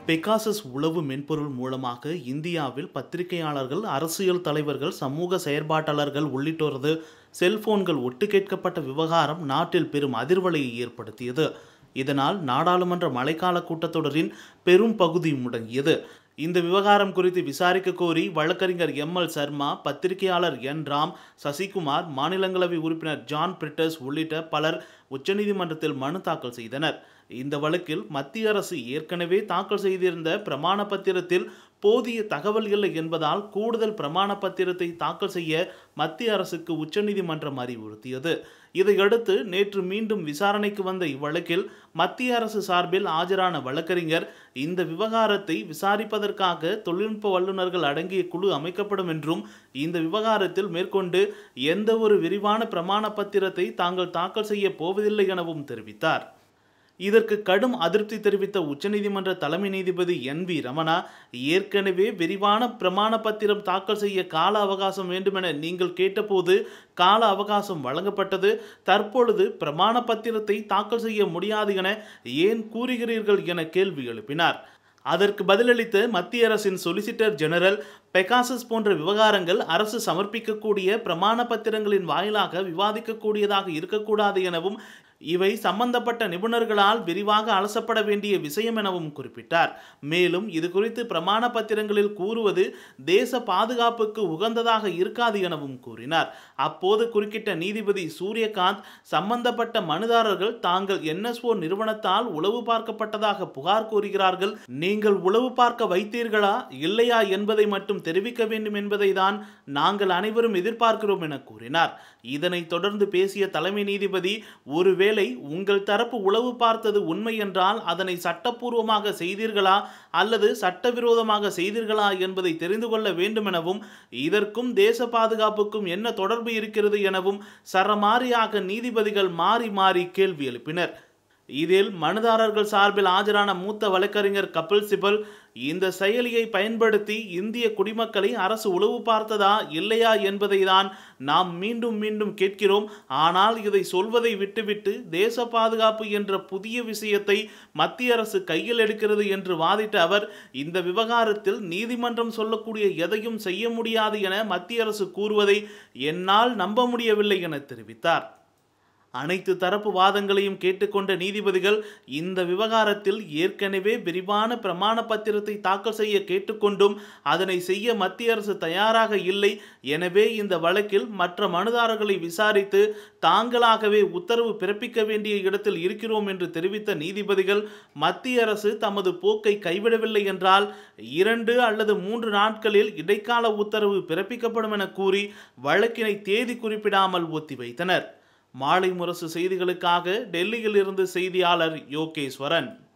Pegasus உளவு மென்பொருள் மூலமாக இந்தியாவில் பத்திரிகையாளர்கள் அரசியல் தலைவர்கள் சமூக செயற்பாட்டாளர்கள் உள்ளிட்டோரது செல்போன்கள் ஒட்டு கேட்கப்பட்ட விவகாரம் நாட்டில் பெரும் அதிர்வலையை ஏற்படுத்தியது இதனால் நாடாளுமன்ற மழைக்கால கூட்டத்தொடரின் பெரும் பகுதி முடங்கியது இந்த விவகாரம் குறித்து விசாரிக்க கோரி வழக்கறிஞர் எம் எல் சர்மா பத்திரிகையாளர் என் ராம் சசிகுமார் மாநிலங்களவை உறுப்பினர் ஜான் பிரிட்டஸ் உள்ளிட்ட பலர் உச்சநீதிமன்றத்தில் மனு தாக்கல் செய்தனர் இந்த வழக்கில் மத்திய அரசு ஏற்கனவே தாக்கல் செய்திருந்த பிரமாண பத்திரத்தில் போதிய தகவல் இல்லை என்பதால் கூடுதல் பிரமாண பத்திரத்தை தாக்கல் செய்ய மத்திய அரசுக்கு உச்சநீதிமன்றம் அறிவுறுத்தியது இதையடுத்து நேற்று மீண்டும் விசாரணைக்கு வந்த இவ்வழக்கில் மத்திய அரசு சார்பில் ஆஜரான வழக்கறிஞர் இந்த விவகாரத்தை விசாரிப்பதற்காக தொழில்நுட்ப வல்லுநர்கள் அடங்கிய குழு அமைக்கப்படும் என்றும் இந்த விவகாரத்தில் மேற்கொண்டு எந்த ஒரு விரிவான பிரமாண பத்திரத்தை தாங்கள் தாக்கல் செய்ய போவதில்லை எனவும் தெரிவித்தார் இதற்கு கடும் அதிருப்தி தெரிவித்த உச்சநீதிமன்ற தலைமை நீதிபதி என் வி ரமணா ஏற்கனவே விரிவான பிரமாண பத்திரம் தாக்கல் செய்ய கால அவகாசம் வேண்டுமென நீங்கள் கேட்டபோது கால அவகாசம் வழங்கப்பட்டது தற்பொழுது பிரமாண பத்திரத்தை தாக்கல் செய்ய முடியாது என ஏன் கூறுகிறீர்கள் என கேள்வி எழுப்பினார் அதற்கு பதிலளித்த மத்திய அரசின் சொலிசிட்டர் ஜெனரல் பெகாசஸ் போன்ற விவகாரங்கள் அரசு சமர்ப்பிக்கக்கூடிய பிரமாண பத்திரங்களின் வாயிலாக விவாதிக்கக்கூடியதாக இருக்கக்கூடாது எனவும் இவை சம்பந்தப்பட்ட நிபுணர்களால் விரிவாக அலசப்பட வேண்டிய விஷயம் எனவும் குறிப்பிட்டார் மேலும் இது குறித்து பிரமாண பத்திரங்களில் கூறுவது தேச பாதுகாப்புக்கு உகந்ததாக இருக்காது எனவும் கூறினார் அப்போது குறுக்கிட்ட நீதிபதி சூரியகாந்த் சம்பந்தப்பட்ட மனுதாரர்கள் தாங்கள் என்எஸ்ஓ நிறுவனத்தால் உளவு பார்க்கப்பட்டதாக புகார் கூறுகிறார்கள் நீங்கள் உளவு பார்க்க வைத்தீர்களா இல்லையா என்பதை மட்டும் தெரிவிக்க வேண்டும் என்பதை தான் நாங்கள் அனைவரும் எதிர்பார்க்கிறோம் என கூறினார் இதனைத் தொடர்ந்து பேசிய தலைமை நீதிபதி ஒருவேளை உங்கள் தரப்பு உளவு பார்த்தது உண்மை என்றால் அதனை சட்டப்பூர்வமாக செய்தீர்களா அல்லது சட்டவிரோதமாக செய்தீர்களா என்பதை தெரிந்து கொள்ள வேண்டும் எனவும் இதற்கும் தேச பாதுகாப்புக்கும் என்ன தொடர்பு இருக்கிறது எனவும் சரமாரியாக நீதிபதிகள் மாறி மாறி கேள்வி எழுப்பினர் இதில் மனுதாரர்கள் சார்பில் ஆஜரான மூத்த வழக்கறிஞர் கபில் சிபல் இந்த செயலியை பயன்படுத்தி இந்திய குடிமக்களை அரசு உளவு பார்த்ததா இல்லையா என்பதை தான் நாம் மீண்டும் மீண்டும் கேட்கிறோம் ஆனால் இதை சொல்வதை விட்டுவிட்டு தேச பாதுகாப்பு என்ற புதிய விஷயத்தை மத்திய அரசு கையில் எடுக்கிறது என்று வாதிட்ட அவர் இந்த விவகாரத்தில் நீதிமன்றம் சொல்லக்கூடிய எதையும் செய்ய முடியாது என மத்திய அரசு கூறுவதை என்னால் நம்ப முடியவில்லை என தெரிவித்தார் அனைத்து தரப்பு வாதங்களையும் கேட்டுக்கொண்ட நீதிபதிகள் இந்த விவகாரத்தில் ஏற்கனவே விரிவான பிரமாண பத்திரத்தை தாக்கல் செய்ய கேட்டுக்கொண்டும் அதனை செய்ய மத்திய அரசு தயாராக இல்லை எனவே இந்த வழக்கில் மற்ற மனுதாரர்களை விசாரித்து தாங்களாகவே உத்தரவு பிறப்பிக்க வேண்டிய இடத்தில் இருக்கிறோம் என்று தெரிவித்த நீதிபதிகள் மத்திய அரசு தமது போக்கை கைவிடவில்லை என்றால் இரண்டு அல்லது மூன்று நாட்களில் இடைக்கால உத்தரவு பிறப்பிக்கப்படும் என கூறி வழக்கினை தேதி குறிப்பிடாமல் ஒத்திவைத்தனர் மாலை முரசு செய்திகளுக்காக டெல்லியில் இருந்து செய்தியாளர் யோகேஸ்வரன்